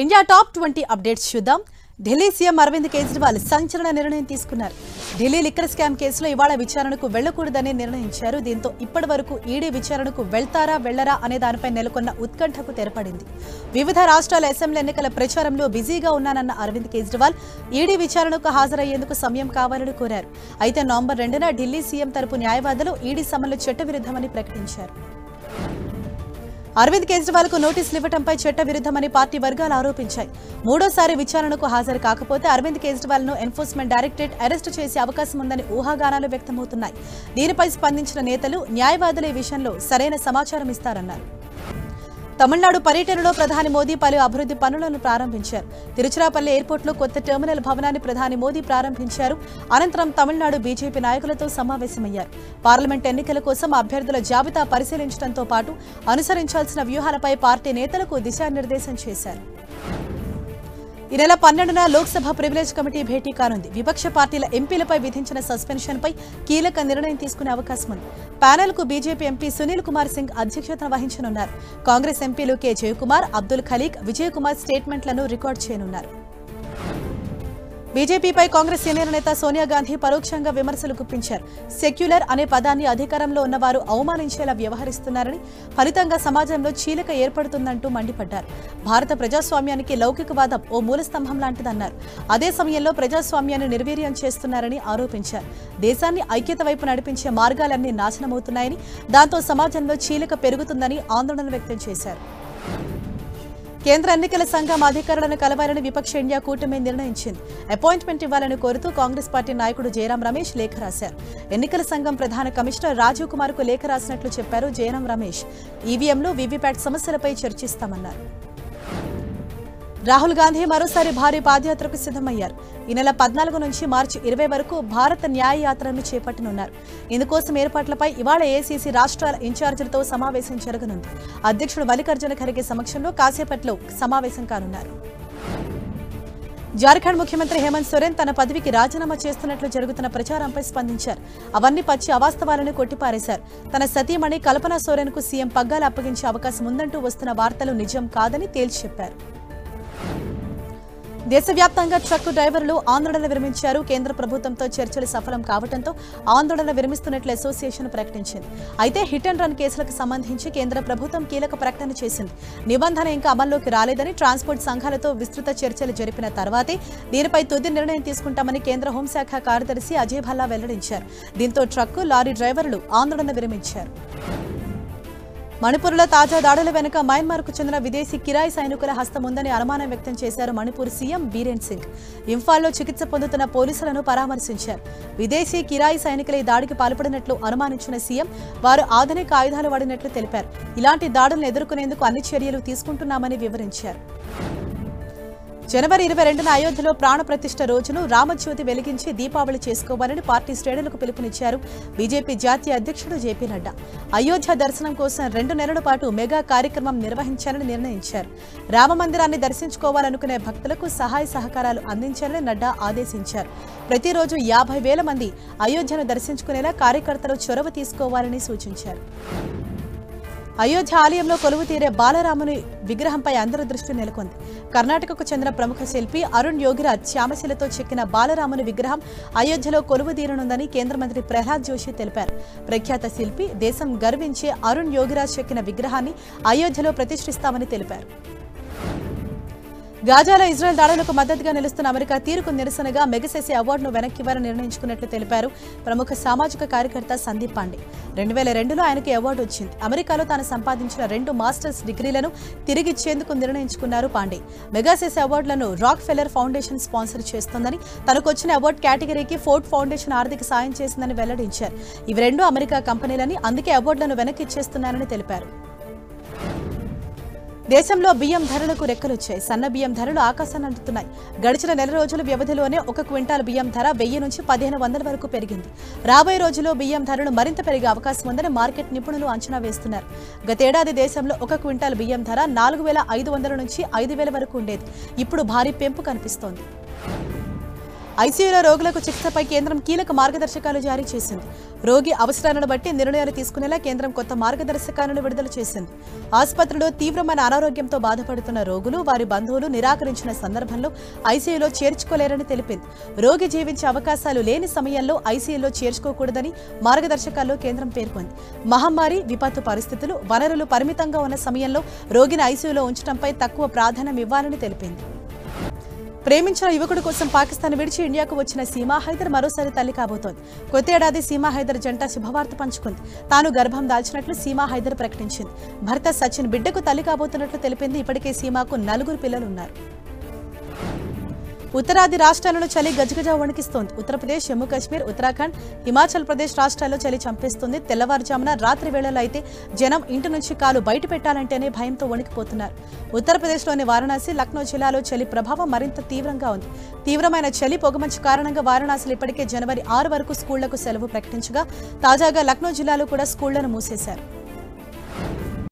India top twenty updates చూద్దాం Delhi CM Arvind Kejriwal సంచలన నిర్ణయం తీసుకున్నారు ఢిల్లీ లిక్కర్ స్కామ్ కేసులో ఇవాళ విచారణకు వెళ్లకూడదని నిర్ణయించారు దీంతో ఇప్పటి వరకు ఈడీ విచారణకు వెళ్తారా వెళ్లరా అనే దానిపై నెలకొన్న ఉత్కంఠకు తెరపడింది వివిధ రాష్ట్రాల అసెంబ్లీ ఎన్నికల ప్రచారంలో బిజీగా ఉన్నానన్న అరవింద్ కేజ్రీవాల్ ఈడీ విచారణకు హాజరయ్యేందుకు సమయం కావాలని కోరారు అయితే నవంబర్ రెండున ఢిల్లీ సీఎం తరపు న్యాయవాదులు ఈడీ సమన్లు చట్టవిరుద్ధమని ప్రకటించారు అరవింద్ కేజ్రీవాల్ కు నోటీసులు ఇవ్వడంపై చట్ట విరుద్ధమని పార్టీ వర్గాలు ఆరోపించాయి మూడోసారి విచారణకు హాజరు కాకపోతే అరవింద్ కేజ్రీవాల్ ను ఎన్ఫోర్స్మెంట్ డైరెక్టరేట్ అరెస్టు చేసే అవకాశం ఉందని ఊహాగానాలు వ్యక్తమవుతున్నాయి దీనిపై స్పందించిన నేతలు న్యాయవాదుల ఈ విషయంలో సరైన సమాచారం ఇస్తారన్నారు తమిళనాడు పర్యటనలో ప్రధాని మోదీ పలు అభివృద్ధి పనులను ప్రారంభించారు తిరుచిరాపల్లి ఎయిర్పోర్ట్లో కొత్త టెర్మినల్ భవనాన్ని ప్రధాని మోదీ ప్రారంభించారు అనంతరం తమిళనాడు బీజేపీ నాయకులతో సమావేశమయ్యారు పార్లమెంట్ ఎన్నికల కోసం అభ్యర్థుల జాబితా పరిశీలించడంతో పాటు అనుసరించాల్సిన వ్యూహాలపై పార్టీ నేతలకు దిశానిర్దేశం చేశారు ఈ నెల పన్నెండున లోక్సభ ప్రివిలేజ్ కమిటీ భేటీ కానుంది విపక్ష పార్టీల ఎంపీలపై విధించిన సస్పెన్షన్ పై కీలక నిర్ణయం తీసుకునే అవకాశం ఉంది ప్యానెల్ కు బీజేపీ ఎంపీ సునీల్ కుమార్ సింగ్ అధ్యక్షతన వహించనున్నారు కాంగ్రెస్ ఎంపీలు కె జయకుమార్ అబ్దుల్ ఖలీక్ విజయ్ కుమార్ స్టేట్మెంట్లను రికార్డ్ చేయనున్నారు బీజేపీపై కాంగ్రెస్ సీనియర్ నేత సోనియా గాంధీ పరోక్షంగా విమర్శలు గుప్పించారు సెక్యులర్ అనే పదాన్ని అధికారంలో ఉన్నవారు అవమానించేలా వ్యవహరిస్తున్నారని ఫలితంగా సమాజంలో చీలిక ఏర్పడుతుందంటూ మండిపడ్డారు భారత ప్రజాస్వామ్యానికి లౌకికవాదం ఓ మూలస్తంభం లాంటిదన్నారు అదే సమయంలో ప్రజాస్వామ్యాన్ని నిర్వీర్యం చేస్తున్నారని ఆరోపించారు దేశాన్ని ఐక్యత వైపు నడిపించే మార్గాలన్నీ నాశనమవుతున్నాయని దాంతో సమాజంలో చీలిక పెరుగుతుందని ఆందోళన వ్యక్తం చేశారు కేంద్ర ఎన్నికల సంఘం అధికారులను కలవాలని విపక్ష ఇండియా కూటమి నిర్ణయించింది అపాయింట్మెంట్ ఇవ్వాలని కోరుతూ కాంగ్రెస్ పార్టీ నాయకుడు జయరాం రమేష్ లేఖ రాశారు ఎన్నికల సంఘం ప్రధాన కమిషనర్ రాజీవ్ కుమార్ కు లేఖ రాసినట్లు చెప్పారు జయరాం రమేష్ ఈవీఎంలు వీవీప్యాట్ సమస్యలపై చర్చిస్తామన్నారు రాహుల్ గాంధీ మరోసారి భారీ పాదయాత్రకు సిద్ధమయ్యారు ఈ నెల పద్నాలుగు నుంచి మార్చి ఇరవై వరకు భారత న్యాయ యాత్రను చేపట్టనున్నారు ఇందుకోసం ఏర్పాట్లపై ఇవాళ ఏసీసీ రాష్ట్రాల ఇన్ఛార్జీలతో సమావేశం జరగనుంది అధ్యక్షుడు మల్లికార్జున ఖర్గే సమక్షంలో కాసేపట్లో సమావేశం కానున్నారు జార్ఖండ్ ముఖ్యమంత్రి హేమంత్ సోరెన్ తన పదవికి రాజీనామా చేస్తున్నట్లు జరుగుతున్న ప్రచారంపై స్పందించారు అవన్నీ పచ్చి అవాస్తవాలను కొట్టిపారేశారు తన సతీమణి కల్పనా సోరెన్ కు సీఎం పగ్గాలు అప్పగించే అవకాశం ఉందంటూ వస్తున్న వార్తలు నిజం కాదని తేల్చి చెప్పారు దేశవ్యాప్తంగా ట్రక్కు డ్రైవర్లు ఆందోళన విరమించారు కేంద్ర ప్రభుత్వంతో చర్చలు సఫలం కావడంతో ఆందోళన విరమిస్తున్నట్లు అసోసియేషన్ ప్రకటించింది అయితే హిట్ అండ్ రన్ కేసులకు సంబంధించి కేంద్ర ప్రభుత్వం కీలక ప్రకటన చేసింది నిబంధన ఇంకా అమల్లోకి రాలేదని ట్రాన్స్పోర్ట్ సంఘాలతో విస్తృత చర్చలు జరిపిన తర్వాతే దీనిపై తుది నిర్ణయం తీసుకుంటామని కేంద్ర హోంశాఖ కార్యదర్శి అజయ్ భల్లా వెల్లడించారు దీంతో ట్రక్కు లారీ డ్రైవర్లు ఆందోళన విరమించారు మణిపూర్లో తాజా దాడుల వెనుక మయన్మార్కు చెందిన విదేశీ కిరాయి సైనికుల హస్తం ఉందని అనుమానం వ్యక్తం చేశారు మణిపూర్ సీఎం బీరేన్ సింగ్ ఇంఫాల్లో చికిత్స పొందుతున్న పోలీసులను పరామర్శించారు విదేశీ కిరాయి సైనికులు ఈ దాడికి పాల్పడినట్లు అనుమానించిన సీఎం వారు ఆధునిక ఆయుధాలు వాడినట్లు తెలిపారు ఇలాంటి దాడులను ఎదుర్కొనేందుకు అన్ని చర్యలు తీసుకుంటున్నామని వివరించారు జనవరి ఇరవై రెండున అయోధ్యలో ప్రాణ ప్రతిష్ఠ రోజును రామజ్యోతి వెలిగించి దీపావళి చేసుకోవాలని పార్టీ శ్రేణులకు పిలుపునిచ్చారు బీజేపీ జాతీయ అధ్యక్షుడు జేపీ నడ్డా అయోధ్య దర్శనం కోసం రెండు నెలల పాటు మెగా కార్యక్రమం నిర్వహించాలని నిర్ణయించారు రామ మందిరాన్ని దర్శించుకోవాలనుకునే భక్తులకు సహాయ సహకారాలు అందించాలని నడ్డా ఆదేశించారు ప్రతిరోజు యాభై వేల మంది అయోధ్యను దర్శించుకునేలా కార్యకర్తలు చొరవ తీసుకోవాలని సూచించారు అయోధ్య ఆలయంలో కొలువు తీరే బాలరాముని విగ్రహంపై అందరి దృష్టి నెలకొంది కర్ణాటకకు చెందిన ప్రముఖ శిల్పి అరుణ్ యోగిరాజ్ శ్యామశిలతో చెక్కిన బాలరాముని విగ్రహం అయోధ్యలో కొలువు తీరనుందని కేంద్ర మంత్రి ప్రహ్లాద్ జోషి తెలిపారు ప్రఖ్యాత శిల్పి దేశం గర్వించే అరుణ్ యోగిరాజ్ చెక్కిన విగ్రహాన్ని అయోధ్యలో ప్రతిష్ఠిస్తామని తెలిపారు గాజాలో ఇజ్రాయెల్ దాడులకు మద్దతుగా నిలుస్తున్న అమెరికా తీరుకు నిరసనగా మెగసెసే అవార్డును వెనక్కి ఇవ్వాలని నిర్ణయించుకున్నట్లు తెలిపారు ప్రముఖ సామాజిక కార్యకర్త సందీప్ పాండే రెండు వేల రెండులో ఆయనకి అవార్డు వచ్చింది అమెరికాలో తాను సంపాదించిన రెండు మాస్టర్స్ డిగ్రీలను తిరిగిచ్చేందుకు నిర్ణయించుకున్నారు పాండే మెగాసెస్ అవార్డులను రాక్ ఫెల్లర్ ఫౌండేషన్ స్పాన్సర్ చేస్తోందని తనకు వచ్చిన అవార్డు కేటగిరీకి ఫోర్డ్ ఫౌండేషన్ ఆర్థిక సాయం చేసిందని వెల్లడించారు ఇవి రెండు అమెరికా కంపెనీలని అందుకే అవార్డులను వెనక్కి ఇచ్చేస్తున్నారని తెలిపారు దేశంలో బియ్యం ధరలకు రెక్కలొచ్చాయి సన్న బియ్యం ధరలు ఆకాశాన్ని అందుతున్నాయి గడిచిన నెల రోజుల వ్యవధిలోనే ఒక క్వింటాల్ బియ్యం ధర వెయ్యి నుంచి పదిహేను వందల వరకు పెరిగింది రాబోయే రోజుల్లో బియ్యం ధరలు మరింత పెరిగే అవకాశం ఉందని మార్కెట్ నిపుణులు అంచనా వేస్తున్నారు గతేడాది దేశంలో ఒక క్వింటాల్ బియ్యం ధర నాలుగు వేల ఐదు వందల నుంచి ఐదు వేల వరకు ఉండేది ఇప్పుడు భారీ పెంపు కనిపిస్తోంది ఐసీయూలో రోగులకు చికిత్సపై కేంద్రం కీలక మార్గదర్శకాలు జారీ చేసింది రోగి అవసరాలను బట్టి నిర్ణయాలు తీసుకునేలా కేంద్రం కొత్త మార్గదర్శకాలను విడుదల చేసింది ఆసుపత్రిలో తీవ్రమైన అనారోగ్యంతో బాధపడుతున్న రోగులు వారి బంధువులు నిరాకరించిన సందర్భంలో ఐసీయూలో చేర్చుకోలేరని తెలిపింది రోగి జీవించే అవకాశాలు లేని సమయంలో ఐసీయూలో చేర్చుకోకూడదని మార్గదర్శకాల్లో కేంద్రం పేర్కొంది మహమ్మారి విపత్తు పరిస్థితులు వనరులు పరిమితంగా ఉన్న సమయంలో రోగిని ఐసీయూలో ఉంచడంపై తక్కువ ప్రాధాన్యం ఇవ్వాలని తెలిపింది ప్రేమించిన యువకుడి కోసం పాకిస్తాన్ విడిచి ఇండియాకు వచ్చిన సీమా హైదర్ మరోసారి తల్లి కాబోతోంది కొత్త ఏడాది సీమా హైదర్ జంట శుభవార్త పంచుకుంది తాను గర్భం దాల్చినట్లు సీమా హైదర్ ప్రకటించింది భర్త సచిన్ బిడ్డకు తల్లి కాబోతున్నట్లు తెలిపింది ఇప్పటికే సీమాకు నలుగురు పిల్లలున్నారు ఉత్తరాది రాష్ట్రాలను చలి గజగజ వణికిస్తోంది ఉత్తరప్రదేశ్ జమ్మూ కాశ్మీర్ ఉత్తరాఖండ్ హిమాచల్ ప్రదేశ్ రాష్ట్రాల్లో చలి చంపేస్తుంది తెల్లవారుజామున రాత్రి వేళల్లో అయితే జనం ఇంటి నుంచి కాలు బయట పెట్టాలంటేనే భయంతో వణికిపోతున్నారు ఉత్తరప్రదేశ్లోని వారణాసి లక్నో జిల్లాలో చలి ప్రభావం మరింత తీవ్రంగా ఉంది తీవ్రమైన చలి పొగమంచు కారణంగా వారణాసిలో ఇప్పటికే జనవరి ఆరు వరకు స్కూళ్లకు సెలవు ప్రకటించగా తాజాగా లక్నో జిల్లాలో కూడా స్కూళ్లను మూసేశారు